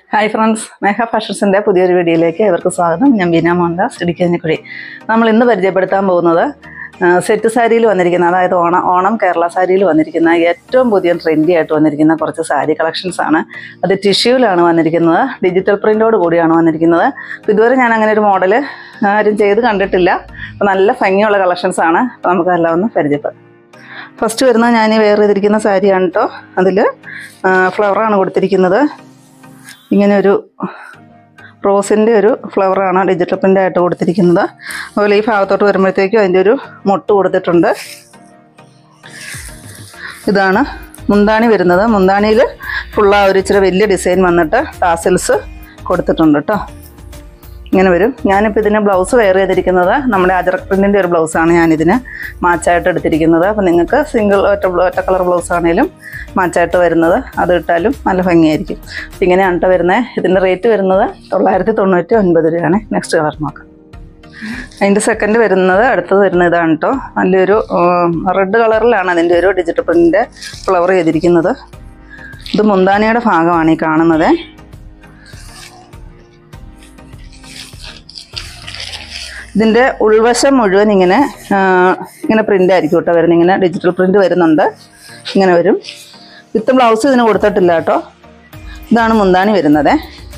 hi friends മേഘ ഫാഷൻസിൻ്റെ പുതിയൊരു വീഡിയോയിലേക്ക് ഇവർക്ക് സ്വാഗതം ഞാൻ ബീന മോഹൻദാസ് ഇടുക്കിഞ്ഞിക്കുഴി നമ്മൾ ഇന്ന് പരിചയപ്പെടുത്താൻ പോകുന്നത് ആ, സെറ്റ് സാരിയിൽ വന്നിരിക്കുന്ന അതായത് ഓണം ഓണം കേരള സാരിയിൽ വന്നിരിക്കുന്ന ഏറ്റവും പുതിയ ട്രെൻഡി ആയിട്ട് വന്നിരിക്കുന്ന കുറച്ച് സാരി കളക്ഷൻസ് ആണ് അത് ടിഷ്യൂവിലാണ് വന്നിരിക്കുന്നത് ഡിജിറ്റൽ പ്രിൻ്റോട് കൂടിയാണ് വന്നിരിക്കുന്നത് അപ്പോൾ ഇതുവരെ ഞാൻ അങ്ങനെ ഒരു മോഡൽ ആരും ചെയ്ത് കണ്ടിട്ടില്ല അപ്പോൾ നല്ല ഭംഗിയുള്ള കളക്ഷൻസ് ആണ് അപ്പോൾ നമുക്ക് എല്ലാം ഒന്ന് പരിചയപ്പെടാം ഫസ്റ്റ് വരുന്നത് ഞാൻ വേറെ ചെയ്തിരിക്കുന്ന സാരിയാണ് കേട്ടോ അതിൽ ഫ്ലവറാണ് കൊടുത്തിരിക്കുന്നത് ഇങ്ങനെ ഒരു റോസിൻ്റെ ഒരു ഫ്ലവറാണ് ഡിജിറ്റൽ പ്രിൻ്റ് ആയിട്ട് കൊടുത്തിരിക്കുന്നത് അതുപോലെ ഈ ഭാഗത്തോട്ട് വരുമ്പോഴത്തേക്കും അതിൻ്റെ ഒരു മൊട്ട് കൊടുത്തിട്ടുണ്ട് ഇതാണ് മുന്താണി വരുന്നത് മുന്താണിയിൽ ഫുള്ള ഒരു ഇച്ചിരി വലിയ ഡിസൈൻ വന്നിട്ട് ടാസിൽസ് കൊടുത്തിട്ടുണ്ട് കേട്ടോ ഇങ്ങനെ വരും ഞാനിപ്പോൾ ഇതിന് ബ്ലൗസ് വെയർ ചെയ്തിരിക്കുന്നത് നമ്മുടെ അജറക് പ്രിൻറ്റിൻ്റെ ഒരു ബ്ലൗസാണ് ഞാനിതിന് മാച്ചായിട്ട് എടുത്തിരിക്കുന്നത് അപ്പോൾ നിങ്ങൾക്ക് സിംഗിൾ ഒറ്റ ബ്ലൗ- ഒറ്റ കളർ ബ്ലൗസ് ആണെങ്കിലും മാച്ചായിട്ട് വരുന്നത് അത് ഇട്ടാലും നല്ല ഭംഗിയായിരിക്കും അപ്പോൾ ഇങ്ങനെയാണ് കേട്ടോ വരുന്നത് ഇതിൻ്റെ റേറ്റ് വരുന്നത് തൊള്ളായിരത്തി തൊണ്ണൂറ്റി ഒൻപത് രൂപയാണ് നെക്സ്റ്റ് കളർ നോക്കാം അതിൻ്റെ സെക്കൻഡ് വരുന്നത് അടുത്തത് വരുന്നത് ഇതാണ് കേട്ടോ നല്ലൊരു റെഡ് കളറിലാണ് അതിൻ്റെ ഒരു ഡിജിറ്റൽ പ്രിൻറ്റിൻ്റെ ഫ്ലവർ ചെയ്തിരിക്കുന്നത് ഇത് മുന്താനിയുടെ ഭാഗമാണ് ഈ കാണുന്നത് ഇതിൻ്റെ ഉൾവശം മുഴുവൻ ഇങ്ങനെ ആ, ഇങ്ങനെ പ്രിൻ്റ് ആയിരിക്കും കേട്ടോ വരുന്നത് ഇങ്ങനെ ഡിജിറ്റൽ പ്രിൻ്റ് വരുന്നുണ്ട് ഇങ്ങനെ വരും വിത്ത് ബ്ലൗസ് ഇതിന് കൊടുത്തിട്ടില്ല കേട്ടോ ഇതാണ് മുന്താണി വരുന്നത്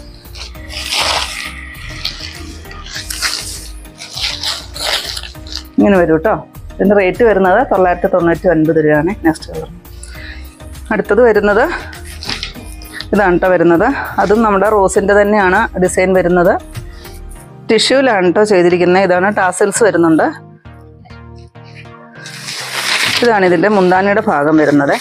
ഇങ്ങനെ വരും കേട്ടോ ഇതിൻ്റെ റേറ്റ് വരുന്നത് തൊള്ളായിരത്തി തൊണ്ണൂറ്റി ഒൻപത് രൂപയാണ് നെക്സ്റ്റ് കളർ അടുത്തത് വരുന്നത് ഇതാണ് കേട്ടോ വരുന്നത് അതും നമ്മുടെ റോസിൻ്റെ തന്നെയാണ് ഡിസൈൻ വരുന്നത് ടിഷ്യൂലാണ് കേട്ടോ ചെയ്തിരിക്കുന്നത് ഇതാണ് ടാസിൽസ് വരുന്നുണ്ട് ഇതാണ് ഇതിൻ്റെ മുന്താണിയുടെ ഭാഗം വരുന്നത്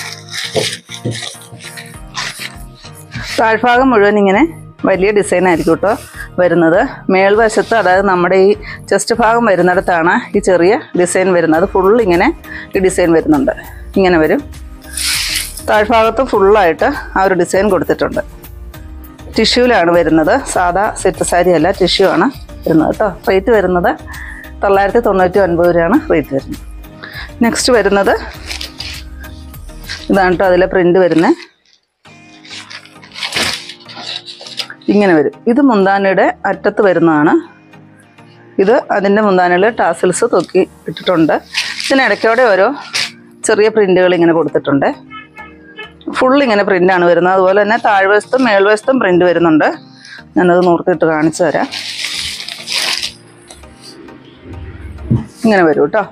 താഴ്ഭാഗം മുഴുവൻ ഇങ്ങനെ വലിയ ഡിസൈൻ ആയിരിക്കും കേട്ടോ വരുന്നത് മേൽവശത്ത് അതായത് നമ്മുടെ ഈ ചെസ്റ്റ് ഭാഗം വരുന്നിടത്താണ് ഈ ചെറിയ ഡിസൈൻ വരുന്നത് ഫുൾ ഇങ്ങനെ ഈ ഡിസൈൻ വരുന്നുണ്ട് ഇങ്ങനെ വരും താഴ്ഭാഗത്ത് ഫുള്ളായിട്ട് ആ ഒരു ഡിസൈൻ കൊടുത്തിട്ടുണ്ട് ടിഷ്യൂലാണ് വരുന്നത് സാധാ സെറ്റ് സാരി അല്ല ടിഷ്യൂ ആണ് വരുന്നത് കേട്ടോ റേറ്റ് വരുന്നത് തൊള്ളായിരത്തി തൊണ്ണൂറ്റി ഒൻപത് രൂപയാണ് റേറ്റ് വരുന്നത് നെക്സ്റ്റ് വരുന്നത് ഇതാണ് കേട്ടോ അതിലെ പ്രിൻ്റ് വരുന്നത് ഇങ്ങനെ വരും ഇത് മുന്താനയുടെ അറ്റത്ത് വരുന്നതാണ് ഇത് അതിൻ്റെ മുന്താനയിൽ ടാസിൽസ് തൊക്കി ഇട്ടിട്ടുണ്ട് ഇതിനിടയ്ക്കോടെ ഓരോ ചെറിയ പ്രിൻ്റുകൾ ഇങ്ങനെ കൊടുത്തിട്ടുണ്ട് ഫുൾ ഇങ്ങനെ പ്രിൻ്റാണ് വരുന്നത് അതുപോലെ തന്നെ താഴ്വശത്തും മേൽവശത്തും പ്രിൻ്റ് വരുന്നുണ്ട് ഞാനത് നൂർത്തിട്ട് കാണിച്ചു തരാം ഇങ്ങനെ വരും കേട്ടോ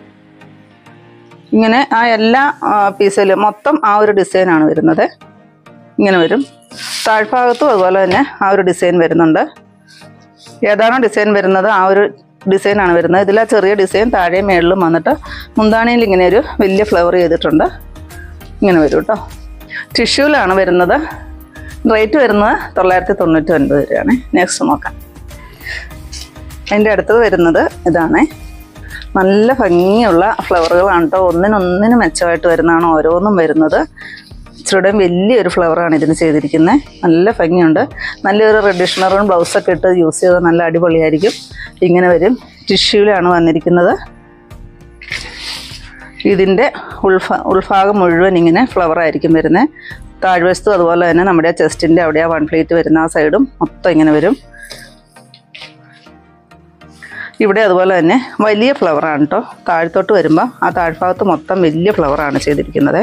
ഇങ്ങനെ ആ എല്ലാ പീസിലും മൊത്തം ആ ഒരു ഡിസൈനാണ് വരുന്നത് ഇങ്ങനെ വരും താഴ്ഭാഗത്തും അതുപോലെ തന്നെ ആ ഒരു ഡിസൈൻ വരുന്നുണ്ട് ഏതാണോ ഡിസൈൻ വരുന്നത് ആ ഒരു ഡിസൈനാണ് വരുന്നത് ഇതിൽ ആ ചെറിയ ഡിസൈൻ താഴെയും മേളിലും വന്നിട്ട് മുന്താണിയിൽ ഇങ്ങനെ ഒരു വലിയ ഫ്ലവർ ചെയ്തിട്ടുണ്ട് ഇങ്ങനെ വരും കേട്ടോ ടിഷ്യൂലാണ് വരുന്നത് റേറ്റ് വരുന്നത് തൊള്ളായിരത്തി തൊണ്ണൂറ്റി ഒൻപത് രൂപയാണ് നെക്സ്റ്റ് നോക്കാം അതിൻ്റെ അടുത്തത് വരുന്നത് ഇതാണ് നല്ല ഭംഗിയുള്ള ഫ്ലവറുകളാണ് കേട്ടോ ഒന്നിനൊന്നിന് മെച്ചമായിട്ട് വരുന്നതാണ് ഓരോന്നും വരുന്നത് ഇച്ചിരിയുടെ വലിയൊരു ഫ്ലവറാണ് ഇതിന് ചെയ്തിരിക്കുന്നത് നല്ല ഭംഗിയുണ്ട് നല്ലൊരു റെഡിഷ് മെറൂൺ ബ്ലൗസൊക്കെ ഇട്ട് യൂസ് ചെയ്താൽ നല്ല അടിപൊളിയായിരിക്കും ഇങ്ങനെ വരും ടിഷ്യൂലാണ് വന്നിരിക്കുന്നത് ഇതിൻ്റെ ഉൾഫ ഉൾഭാഗം മുഴുവൻ ഇങ്ങനെ ഫ്ലവർ ആയിരിക്കും വരുന്നത് താഴ്വശത്തും അതുപോലെ തന്നെ നമ്മുടെ ചെസ്റ്റിൻ്റെ അവിടെ ആ വൺ പ്ലേറ്റ് വരുന്ന ആ സൈഡും മൊത്തം ഇങ്ങനെ വരും ഇവിടെ അതുപോലെ തന്നെ വലിയ ഫ്ലവറാണ് കേട്ടോ താഴത്തോട്ട് വരുമ്പോൾ ആ താഴ്ഭാഗത്ത് മൊത്തം വലിയ ഫ്ലവറാണ് ചെയ്തിരിക്കുന്നത്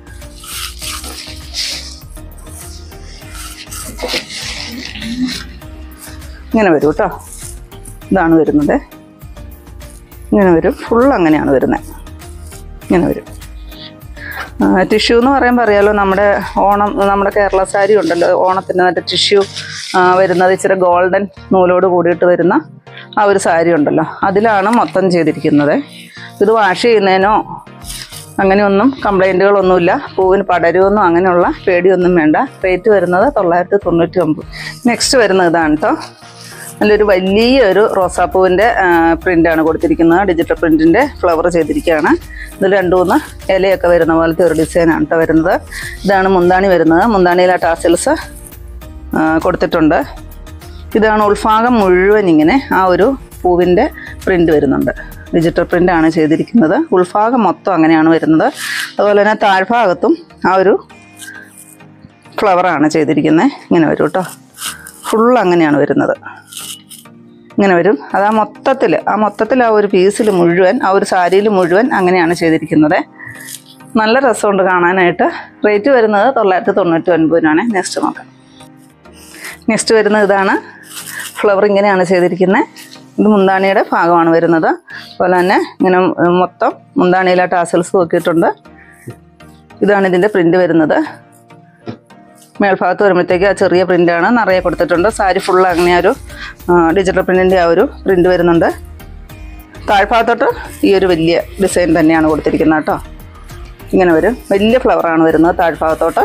ഇങ്ങനെ വരും കേട്ടോ ഇതാണ് വരുന്നത് ഇങ്ങനെ വരും ഫുൾ അങ്ങനെയാണ് വരുന്നത് ഇങ്ങനെ വരും ടിഷ്യൂ എന്ന് പറയുമ്പോൾ അറിയാലോ നമ്മുടെ ഓണം നമ്മുടെ കേരള സാരി ഉണ്ടല്ലോ ഓണത്തിന് മറ്റേ ടിഷ്യൂ വരുന്നത് ഇച്ചിരി ഗോൾഡൻ നൂലോട് കൂടിയിട്ട് വരുന്ന ആ ഒരു സാരി ഉണ്ടല്ലോ അതിലാണ് മൊത്തം ചെയ്തിരിക്കുന്നത് ഇത് വാഷ് ചെയ്യുന്നതിനോ അങ്ങനെയൊന്നും കംപ്ലൈൻറ്റുകളൊന്നുമില്ല പൂവിന് പടരുമെന്നോ അങ്ങനെയുള്ള പേടിയൊന്നും വേണ്ട റേറ്റ് വരുന്നത് തൊള്ളായിരത്തി തൊണ്ണൂറ്റി ഒമ്പത് നെക്സ്റ്റ് വരുന്നത് ഇതാണ് കേട്ടോ നല്ലൊരു വലിയൊരു റോസാപ്പൂവിൻ്റെ പ്രിൻ്റാണ് കൊടുത്തിരിക്കുന്നത് ഡിജിറ്റൽ പ്രിൻറ്റിൻ്റെ ഫ്ലവർ ചെയ്തിരിക്കുകയാണ് ഇതിൽ രണ്ട് മൂന്ന് ഇലയൊക്കെ വരുന്ന പോലത്തെ ഒരു ഡിസൈനാണ് കേട്ടോ വരുന്നത് ഇതാണ് മുന്താണി വരുന്നത് മുന്താണിയിലെ ടാസിൽസ് കൊടുത്തിട്ടുണ്ട് ഇതാണ് ഉൾഭാഗം മുഴുവൻ ഇങ്ങനെ ആ ഒരു പൂവിൻ്റെ പ്രിൻ്റ് വരുന്നുണ്ട് ഡിജിറ്റൽ പ്രിൻ്റാണ് ചെയ്തിരിക്കുന്നത് ഉൾഭാഗം മൊത്തം അങ്ങനെയാണ് വരുന്നത് അതുപോലെ തന്നെ താഴ്ഭാഗത്തും ആ ഒരു ഫ്ലവറാണ് ചെയ്തിരിക്കുന്നത് ഇങ്ങനെ വരും കേട്ടോ ഫുൾ അങ്ങനെയാണ് വരുന്നത് ഇങ്ങനെ വരും അത് ആ മൊത്തത്തിൽ ആ മൊത്തത്തിൽ ആ ഒരു പീസിൽ മുഴുവൻ ആ ഒരു സാരിയിൽ മുഴുവൻ അങ്ങനെയാണ് ചെയ്തിരിക്കുന്നത് നല്ല രസമുണ്ട് കാണാനായിട്ട് റേറ്റ് വരുന്നത് തൊള്ളായിരത്തി തൊണ്ണൂറ്റി ഒൻപതിനാണ് നെക്സ്റ്റ് നോക്കാം നെക്സ്റ്റ് വരുന്നത് ഇതാണ് ഫ്ലവർ ഇങ്ങനെയാണ് ചെയ്തിരിക്കുന്നത് ഇത് മുന്താണിയുടെ ഭാഗമാണ് വരുന്നത് അതുപോലെ തന്നെ ഇങ്ങനെ മൊത്തം മുന്താണിയിലെ ടാസൽസ് നോക്കിയിട്ടുണ്ട് ഇതാണ് ഇതിൻ്റെ പ്രിൻ്റ് വരുന്നത് മേൽഭാഗത്ത് വരുമ്പോഴത്തേക്ക് ആ ചെറിയ പ്രിൻ്റാണ് നിറയെ കൊടുത്തിട്ടുണ്ട് സാരി ഫുൾ അങ്ങനെ ഒരു ഡിജിറ്റൽ പ്രിൻറ്റിൻ്റെ ആ ഒരു പ്രിൻ്റ് വരുന്നുണ്ട് താഴ്ഭാഗത്തോട്ട് ഈ ഒരു വലിയ ഡിസൈൻ തന്നെയാണ് കൊടുത്തിരിക്കുന്നത് കേട്ടോ ഇങ്ങനെ വരും വലിയ ഫ്ലവറാണ് വരുന്നത് താഴ്ഭാഗത്തോട്ട്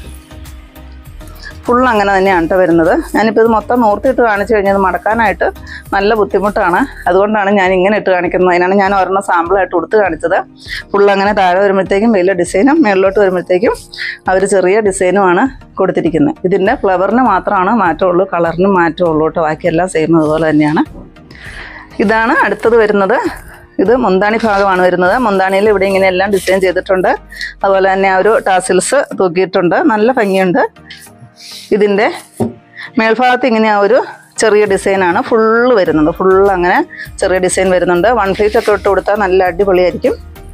ഫുൾ അങ്ങനെ തന്നെയാണ് കേട്ടോ വരുന്നത് ഞാനിപ്പോൾ ഇത് മൊത്തം നൂർത്തിയിട്ട് കാണിച്ചു കഴിഞ്ഞാൽ ഇത് മടക്കാനായിട്ട് നല്ല ബുദ്ധിമുട്ടാണ് അതുകൊണ്ടാണ് ഞാൻ ഇങ്ങനെ ഇട്ട് കാണിക്കുന്നത് അതിനാണ് ഞാൻ ഒരെണ്ണം സാമ്പിളായിട്ട് കൊടുത്ത് കാണിച്ചത് ഫുൾ അങ്ങനെ താഴെ വരുമ്പോഴത്തേക്കും വലിയ ഡിസൈനും മേളിലോട്ട് വരുമ്പോഴത്തേക്കും അവർ ചെറിയ ഡിസൈനുമാണ് കൊടുത്തിരിക്കുന്നത് ഇതിൻ്റെ ഫ്ലവറിന് മാത്രമാണ് മാറ്റമുള്ളൂ കളറിനും മാറ്റമുള്ളൂ കേട്ടോ ബാക്കിയെല്ലാം സെയിം അതുപോലെ തന്നെയാണ് ഇതാണ് അടുത്തത് വരുന്നത് ഇത് മുന്താണി ഭാഗമാണ് വരുന്നത് മുന്താണിയിൽ ഇവിടെ ഇങ്ങനെ എല്ലാം ഡിസൈൻ ചെയ്തിട്ടുണ്ട് അതുപോലെ തന്നെ ആ ഒരു ടാസിൽസ് തൂക്കിയിട്ടുണ്ട് നല്ല ഭംഗിയുണ്ട് ഇതിൻ്റെ മേൽഭാഗത്ത് ഇങ്ങനെ ആ ഒരു ചെറിയ ഡിസൈനാണ് ഫുള്ള് വരുന്നത് ഫുള്ള് അങ്ങനെ ചെറിയ ഡിസൈൻ വരുന്നുണ്ട് വൺ പ്ലേറ്റ് ഒക്കെ ഇട്ട് കൊടുത്താൽ നല്ല അടിപൊളിയായിരിക്കും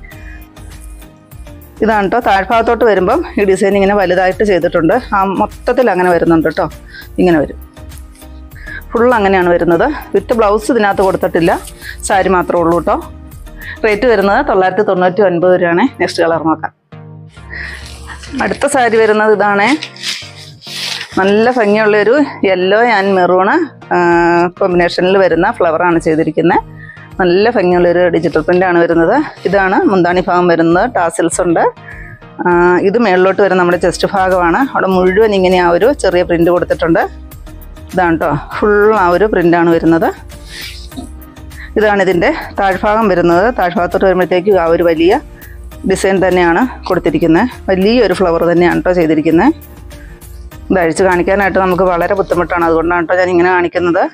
ഇതാണ് കേട്ടോ താഴ്ഭാഗത്തോട്ട് വരുമ്പം ഈ ഡിസൈൻ ഇങ്ങനെ വലുതായിട്ട് ചെയ്തിട്ടുണ്ട് ആ മൊത്തത്തിൽ അങ്ങനെ വരുന്നുണ്ട് കേട്ടോ ഇങ്ങനെ വരും ഫുൾ അങ്ങനെയാണ് വരുന്നത് വിത്ത് ബ്ലൗസ് ഇതിനകത്ത് കൊടുത്തിട്ടില്ല സാരി മാത്രമേ ഉള്ളൂ കേട്ടോ റേറ്റ് വരുന്നത് തൊള്ളായിരത്തി തൊണ്ണൂറ്റി ഒൻപത് രൂപയാണ് നെക്സ്റ്റ് കളർ നോക്കാം അടുത്ത സാരി വരുന്നത് ഇതാണ് നല്ല ഭംഗിയുള്ളൊരു യെല്ലോ ആൻഡ് മെറൂണ് കോമ്പിനേഷനിൽ വരുന്ന ഫ്ലവറാണ് ചെയ്തിരിക്കുന്നത് നല്ല ഭംഗിയുള്ളൊരു ഡിജിറ്റൽ പ്രിൻ്റാണ് വരുന്നത് ഇതാണ് മുന്താണി ഭാഗം വരുന്നത് ടാസിൽസ് ഉണ്ട് ആ, ഇത് മേളിലോട്ട് വരുന്ന നമ്മുടെ ചെസ്റ്റ് ഭാഗമാണ് അവിടെ മുഴുവൻ ഇങ്ങനെ ആ ഒരു ചെറിയ പ്രിൻ്റ് കൊടുത്തിട്ടുണ്ട് ഇതാണ് കേട്ടോ ഫുൾ ആ ഒരു പ്രിൻ്റാണ് വരുന്നത് ഇതാണ് ഇതിൻ്റെ താഴ്ഭാഗം വരുന്നത് താഴ്ഭാഗത്തോട്ട് വരുമ്പോഴത്തേക്ക് ആ ഒരു വലിയ ഡിസൈൻ തന്നെയാണ് കൊടുത്തിരിക്കുന്നത് വലിയൊരു ഫ്ലവർ തന്നെയാണ് കേട്ടോ ചെയ്തിരിക്കുന്നത് ഇത് അഴിച്ച് കാണിക്കാനായിട്ട് നമുക്ക് വളരെ ബുദ്ധിമുട്ടാണ് അതുകൊണ്ടാണ് കേട്ടോ ഞാൻ ഇങ്ങനെ കാണിക്കുന്നത്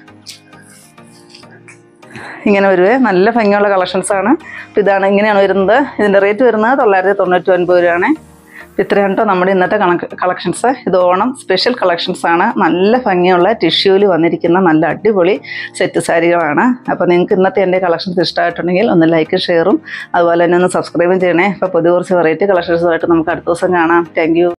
ഇങ്ങനെ വരുവേ നല്ല ഭംഗിയുള്ള കളക്ഷൻസ് ആണ് അപ്പോൾ ഇതാണ് ഇങ്ങനെയാണ് വരുന്നത് ഇതിൻ്റെ റേറ്റ് വരുന്നത് തൊള്ളായിരത്തി തൊണ്ണൂറ്റി ഒൻപത് രൂപയാണ് അപ്പോൾ ഇത്രയാണ് കേട്ടോ നമ്മുടെ ഇന്നത്തെ കളക്ഷൻസ് ഇത് ഓണം സ്പെഷ്യൽ കളക്ഷൻസ് ആണ് നല്ല ഭംഗിയുള്ള ടിഷ്യൂവിൽ വന്നിരിക്കുന്ന നല്ല അടിപൊളി സെറ്റ് സാരികളാണ് അപ്പോൾ നിങ്ങൾക്ക് ഇന്നത്തെ എൻ്റെ കളക്ഷൻസ് ഇഷ്ടമായിട്ടുണ്ടെങ്കിൽ ഒന്ന് ലൈക്കും ഷെയറും അതുപോലെ തന്നെ ഒന്ന് സബ്സ്ക്രൈബും ചെയ്യണേ അപ്പോൾ പുതിയ കുറച്ച് വെറൈറ്റി കളക്ഷൻസുമായിട്ട് നമുക്ക് അടുത്ത ദിവസം കാണാം താങ്ക്